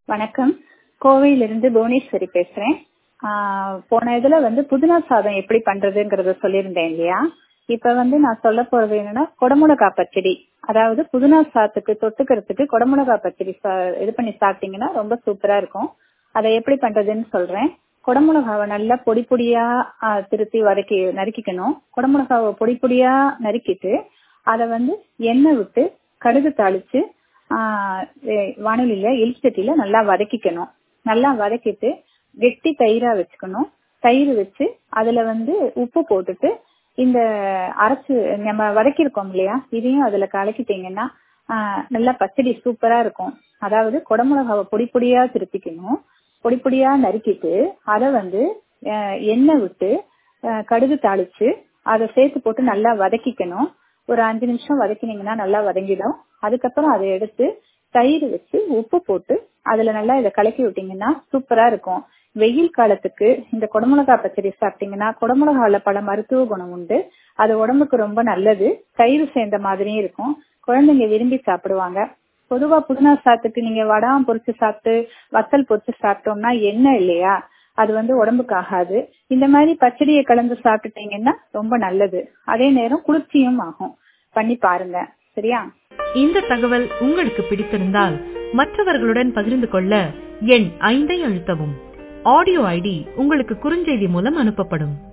வணக்கம் கோவையிலிருந்து புவனேஸ்வரி பேசுறேன் ஆஹ் போன இதுல வந்து புதினா சாதம் எப்படி பண்றதுங்கறத சொல்லியிருந்தேன் இல்லையா இப்ப வந்து நான் சொல்ல போறது என்னன்னா கொடமுளகா பச்சடி அதாவது புதினா சாதத்துக்கு தொட்டுக்கிறதுக்கு கொடமுளகா பச்சடி சா- இது பண்ணி சாப்பிட்டீங்கன்னா ரொம்ப சூப்பரா இருக்கும் அதை எப்படி பண்றதுன்னு சொல்றேன் குடமிளகாவை நல்லா பொடி பொடியா ஆஹ் திருத்தி வதக்கி நறுக்கிக்கணும் குடமிளகாவை பொடி பொடியா நறுக்கிட்டு அதை வந்து எண்ணெய் விட்டு கடுகு தாளிச்சு ஆஹ் எ- வாணலியில எலிச்சட்டியில நல்லா வதக்கிக்கணும் நல்லா வதக்கிட்டு கெட்டி தயிரா வச்சுக்கணும் தயிர் வச்சு அதுல வந்து உப்பு போட்டுட்டு இந்த அரைச்சு நம்ம வதக்கியிருக்கோம் இல்லையா இதையும் அதுல கலக்கிட்டீங்கன்னா ஆஹ் நல்லா பச்சடி சூப்பரா இருக்கும் அதாவது குடமிளகாவை பொடி பொடியா திருத்திக்கணும் பொடி பொடியா நறுக்கிட்டு அதை வந்து அஹ், எண்ணெய் விட்டு அஹ், கடுகு தாளிச்சு அதை சேர்த்து போட்டு நல்லா வதக்கிக்கணும் ஒரு அஞ்சு நிமிஷம் வதக்கினீங்கன்னா நல்லா வதங்கிடும் அதுக்கப்புறம் அதை எடுத்து தயிர் வச்சு உப்பு போட்டு அதுல நல்லா இதை கலக்கி விட்டீங்கன்னா சூப்பரா இருக்கும் வெயில் காலத்துக்கு இந்த குடமிளகா பச்சடி சாப்பிட்டீங்கன்னா குடமிளகால பல மருத்துவ குணம் உண்டு அது உடம்புக்கு ரொம்ப நல்லது தயிர் சேர்ந்த மாதிரியும் இருக்கும் குழந்தைங்க விரும்பி சாப்பிடுவாங்க பொதுவா புதினா சாத்துக்கு நீங்க வடாம் பொரிச்சு சாப்பிட்டு வத்தல் பொரிச்சு சாப்பிட்டோம்னா எண்ணெய் இல்லையா அது வந்து உடம்புக்கு ஆகாது இந்த மாதிரி பச்சடியை கலந்து சாப்பிட்டுட்டீங்கன்னா ரொம்ப நல்லது அதே நேரம் குளிர்ச்சியும் ஆகும் பண்ணி பாருங்க சரியா இந்த தகவல் உங்களுக்கு பிடித்திருந்தால் மற்றவர்களுடன் பகிர்ந்து கொள்ள எண் ஐந்தை அழுத்தவும் ஆடியோ ஐடி உங்களுக்கு குறுஞ்செய்தி மூலம் அனுப்பப்படும்